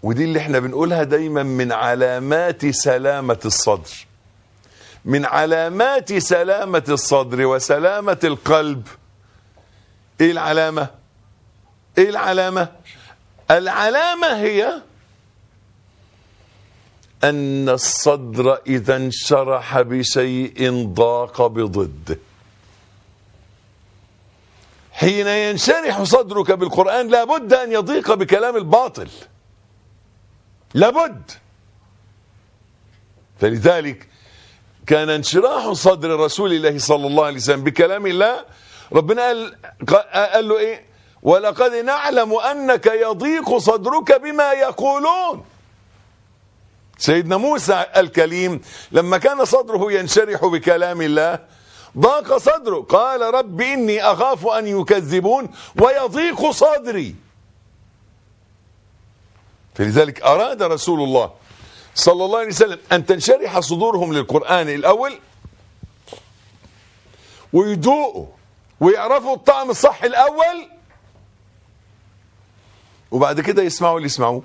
ودي اللي احنا بنقولها دايما من علامات سلامة الصدر من علامات سلامة الصدر وسلامة القلب ايه العلامة ايه العلامة العلامة هي أن الصدر إذا انشرح بشيء ضاق بضده حين ينشرح صدرك بالقرآن لابد أن يضيق بكلام الباطل لابد فلذلك كان انشراح صدر رسول الله صلى الله عليه وسلم بكلام الله ربنا قال, قال له ايه ولقد نعلم انك يضيق صدرك بما يقولون سيدنا موسى الكليم لما كان صدره ينشرح بكلام الله ضاق صدره قال رب إني أخاف أن يكذبون ويضيق صدري فلذلك أراد رسول الله صلى الله عليه وسلم أن تنشرح صدورهم للقرآن الأول ويدوقوا ويعرفوا الطعم الصح الأول وبعد كده يسمعوا اللي يسمعوه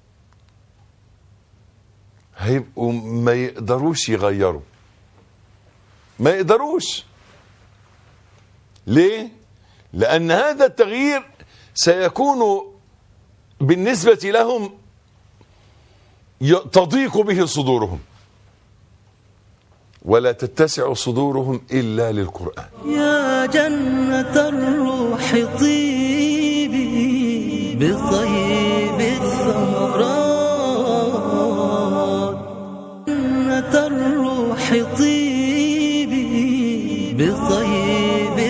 هيبقوا ما يقدروش يغيروا ما يقدروش ليه لأن هذا التغيير سيكون بالنسبة لهم تضيق به صدورهم ولا تتسع صدورهم إلا للقرآن يا جنة الروح طيبي بطيب الثمرات جنة الروح طيبي بطيب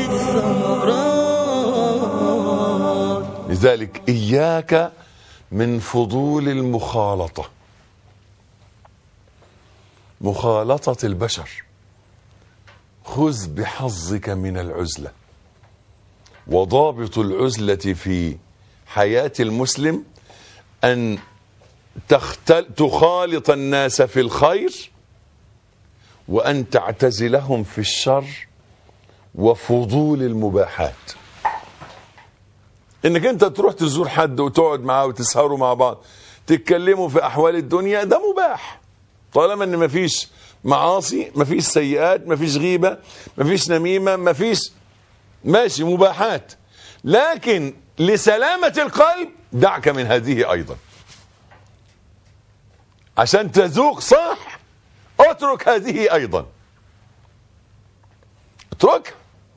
الثمرات لذلك إياك من فضول المخالطة مخالطة البشر خذ بحظك من العزلة وضابط العزلة في حياة المسلم أن تختل تخالط الناس في الخير وأن تعتزلهم في الشر وفضول المباحات انك انت تروح تزور حد وتقعد معاه وتسهروا مع بعض تتكلموا في احوال الدنيا ده مباح طالما ان مفيش معاصي مفيش سيئات مفيش غيبه مفيش نميمه مفيش ماشي مباحات لكن لسلامه القلب دعك من هذه ايضا عشان تذوق صح اترك هذه ايضا اتركها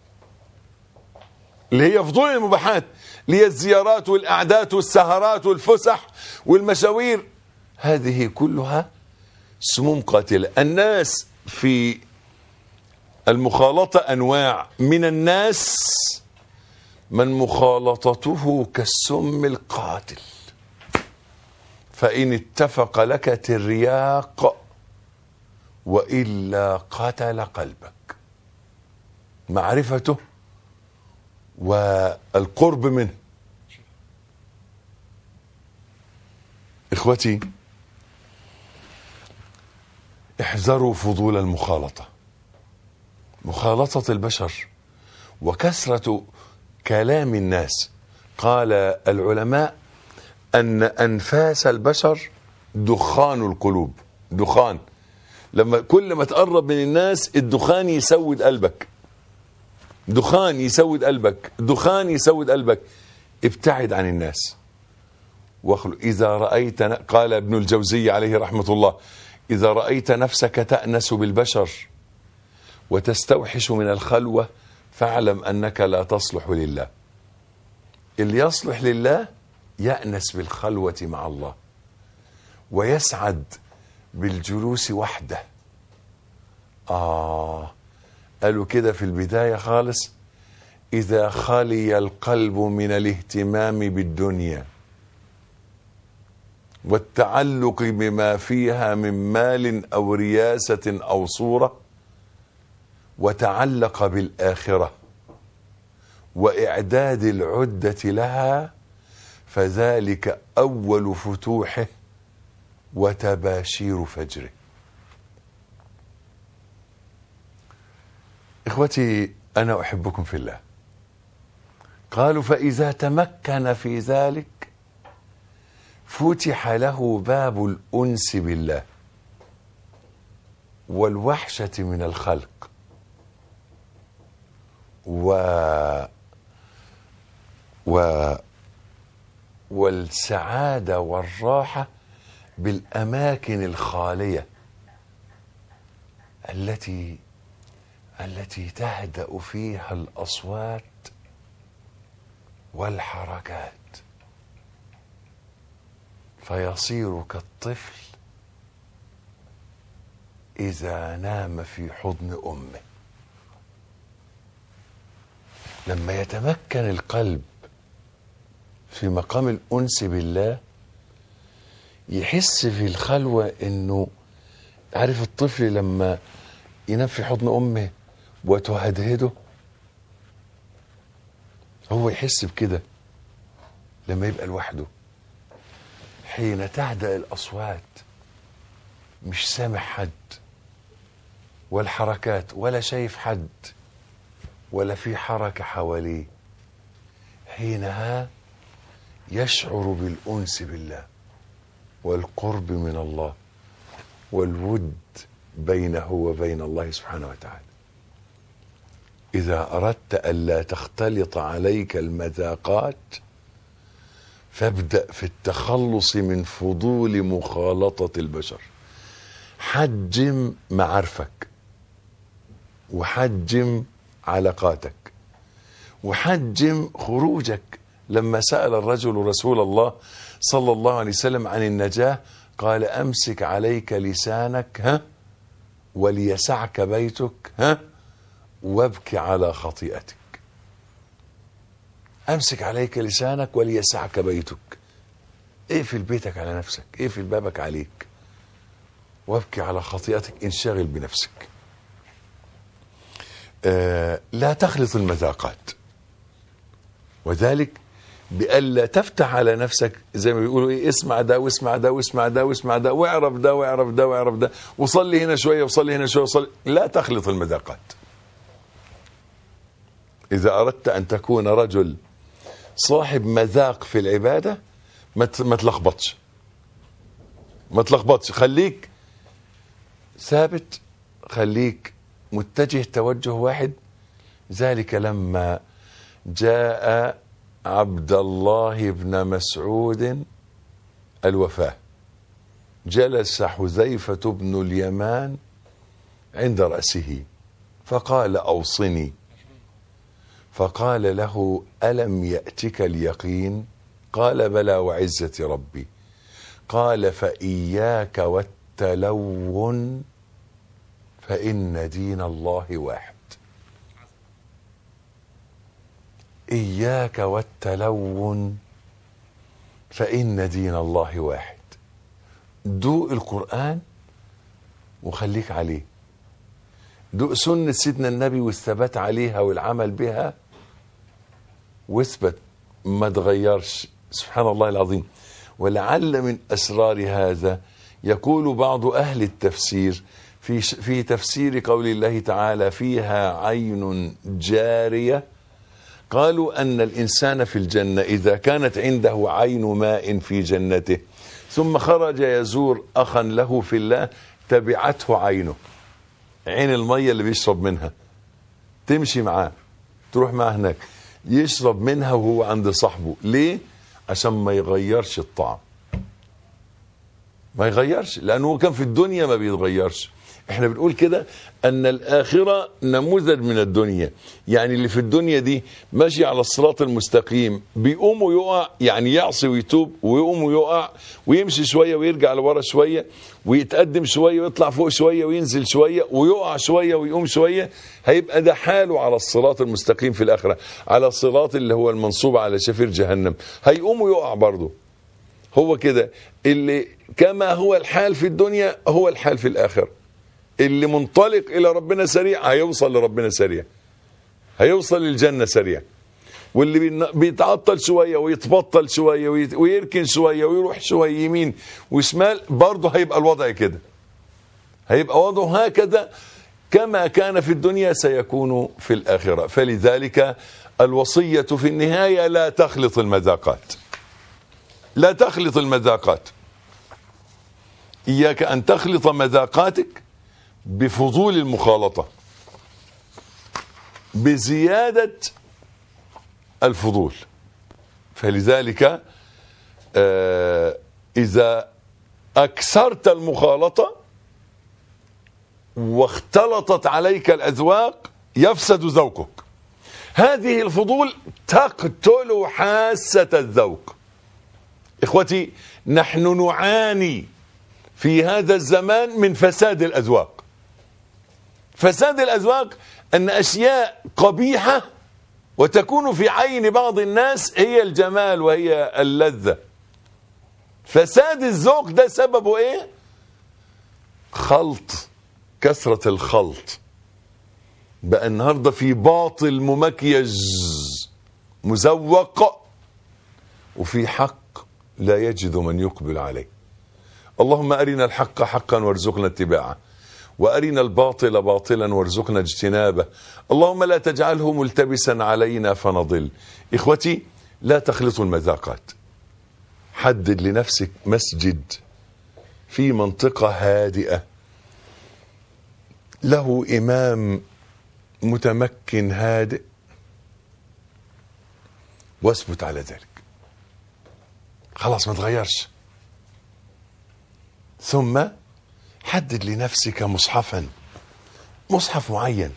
اللي هي فضول المباحات اللي هي الزيارات والأعداد والسهرات والفسح والمشاوير هذه كلها سموم قاتلة الناس في المخالطة أنواع من الناس من مخالطته كالسم القاتل فإن اتفق لك ترياق وإلا قتل قلبك معرفته والقرب منه اخوتي احذروا فضول المخالطه مخالطه البشر وكثره كلام الناس قال العلماء ان انفاس البشر دخان القلوب دخان لما كل ما تقرب من الناس الدخان يسود قلبك دخان يسود قلبك دخان يسود قلبك ابتعد عن الناس واخلو إذا رأيت قال ابن الجوزي عليه رحمة الله إذا رأيت نفسك تأنس بالبشر وتستوحش من الخلوة فاعلم أنك لا تصلح لله اللي يصلح لله يأنس بالخلوة مع الله ويسعد بالجلوس وحده آه قالوا كده في البداية خالص إذا خلي القلب من الاهتمام بالدنيا والتعلق بما فيها من مال أو رياسة أو صورة وتعلق بالآخرة وإعداد العدة لها فذلك أول فتوحه وتباشير فجره إخوتي أنا أحبكم في الله قالوا فإذا تمكن في ذلك فتح له باب الأنس بالله والوحشة من الخلق و و والسعادة والراحة بالأماكن الخالية التي التي تهدأ فيها الأصوات والحركات فيصير كالطفل إذا نام في حضن أمه لما يتمكن القلب في مقام الأنس بالله يحس في الخلوة إنه عارف الطفل لما ينام في حضن أمه وتهدهده هو يحس بكده لما يبقى لوحده حين تهدأ الأصوات مش سامع حد والحركات ولا شايف حد ولا في حركة حواليه حينها يشعر بالأنس بالله والقرب من الله والود بينه وبين الله سبحانه وتعالى إذا أردت ألا تختلط عليك المذاقات فابدأ في التخلص من فضول مخالطة البشر حجم معارفك وحجم علاقاتك وحجم خروجك لما سأل الرجل رسول الله صلى الله عليه وسلم عن النجاة قال أمسك عليك لسانك ها وليسعك بيتك ها وابكي على خطيئتك أمسك عليك لسانك وليسعك بيتك اقفل بيتك على نفسك اقفل بابك عليك وابكي على خطيئتك انشغل بنفسك آه لا تخلط المذاقات وذلك بألا تفتح على نفسك زي ما بيقولوا ايه اسمع ده واسمع ده واسمع ده واسمع ده واعرف ده واعرف ده واعرف ده وصلي هنا شويه وصلي هنا شويه وصلي لا تخلط المذاقات إذا أردت أن تكون رجل صاحب مذاق في العبادة ما ت- ما تلخبطش ما تلخبطش خليك ثابت خليك متجه توجه واحد ذلك لما جاء عبد الله بن مسعود الوفاة جلس حذيفة بن اليمان عند رأسه فقال أوصني فقال له ألم يأتك اليقين قال بلى وعزة ربي قال فإياك والتلون فإن دين الله واحد إياك والتلون فإن دين الله واحد دوق القرآن وخليك عليه دوق سنة سيدنا النبي والثبات عليها والعمل بها واثبت ما تغيرش سبحان الله العظيم ولعل من أسرار هذا يقول بعض أهل التفسير في في تفسير قول الله تعالى فيها عين جارية قالوا أن الإنسان في الجنة إذا كانت عنده عين ماء في جنته ثم خرج يزور أخا له في الله تبعته عينه عين المية اللي بيشرب منها تمشي معاه تروح معاه هناك يشرب منها وهو عند صاحبه ليه عشان ما يغيرش الطعم ما يغيرش لانه هو كان في الدنيا ما بيتغيرش احنا بنقول كده ان الاخره نموذج من الدنيا يعني اللي في الدنيا دي ماشي على الصراط المستقيم بيقوم ويقع يعني يعصي ويتوب ويقوم ويقع ويمشي شويه ويرجع لورا شويه ويتقدم شويه ويطلع فوق شويه وينزل شويه ويقع شويه ويقوم شويه هيبقى ده حاله على الصراط المستقيم في الاخره على الصراط اللي هو المنصوب على شفير جهنم هيقوم ويقع برضه هو كده اللي كما هو الحال في الدنيا هو الحال في الآخرة اللي منطلق إلى ربنا سريع هيوصل لربنا سريع هيوصل للجنة سريع واللي بين- بيتعطل شوية ويتبطل شوية ويت- ويركن شوية ويروح شوية يمين وشمال برضه هيبقى الوضع كده هيبقى وضعه هكذا كما كان في الدنيا سيكون في الآخرة فلذلك الوصية في النهاية لا تخلط المذاقات لا تخلط المذاقات إياك أن تخلط مذاقاتك بفضول المخالطة بزيادة الفضول فلذلك آه إذا أكثرت المخالطة واختلطت عليك الأذواق يفسد ذوقك هذه الفضول تقتل حاسة الذوق إخوتي نحن نعاني في هذا الزمان من فساد الأذواق فساد الأذواق أن أشياء قبيحة وتكون في عين بعض الناس هي الجمال وهي اللذة فساد الذوق ده سببه ايه خلط كثرة الخلط بقى النهاردة في باطل ممكيج مزوق وفي حق لا يجد من يقبل عليه اللهم أرنا الحق حقا وارزقنا اتباعه وأرنا الباطل باطلا وارزقنا اجتنابه اللهم لا تجعله ملتبسا علينا فنضل إخوتي لا تخلطوا المذاقات حدد لنفسك مسجد في منطقة هادئة له إمام متمكن هادئ واثبت على ذلك خلاص ما تغيرش ثم حدد لنفسك مصحفا مصحف معين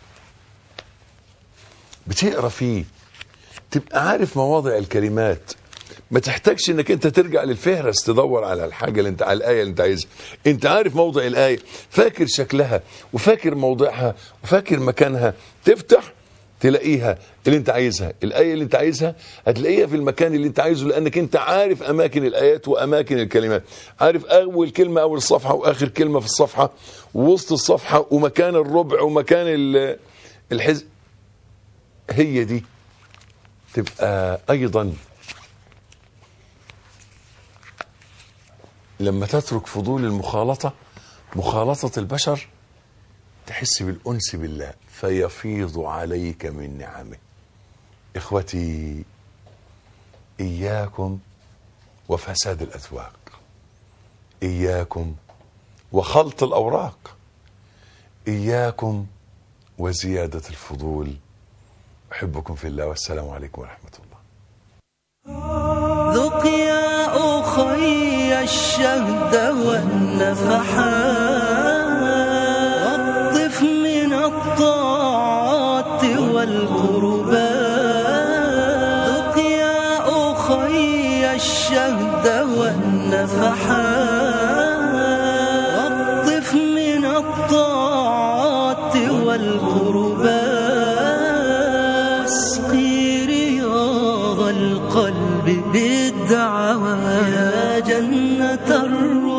بتقرا فيه تبقى عارف مواضع الكلمات ما تحتاجش انك انت ترجع للفهرس تدور على الحاجه اللي انت على الايه اللي انت عايزها انت عارف موضع الايه فاكر شكلها وفاكر موضعها وفاكر مكانها تفتح تلاقيها اللي انت عايزها الايه اللي انت عايزها هتلاقيها في المكان اللي انت عايزه لانك انت عارف اماكن الايات واماكن الكلمات عارف اول كلمه اول الصفحه واخر كلمه في الصفحه ووسط الصفحه ومكان الربع ومكان ال- الحزب هي دي تبقى ايضا لما تترك فضول المخالطه مخالطه البشر تحس بالانس بالله فيفيض عليك من نعمه اخوتي اياكم وفساد الاذواق اياكم وخلط الاوراق اياكم وزياده الفضول احبكم في الله والسلام عليكم ورحمه الله ذق يا أخي الشهد والنفحات واقطف من الطاعات والقربات ذق يا أخي الشهد والنفحات واقطف من الطاعات والقربات اسقي رياض القلب بالدعوات يا جنة الروح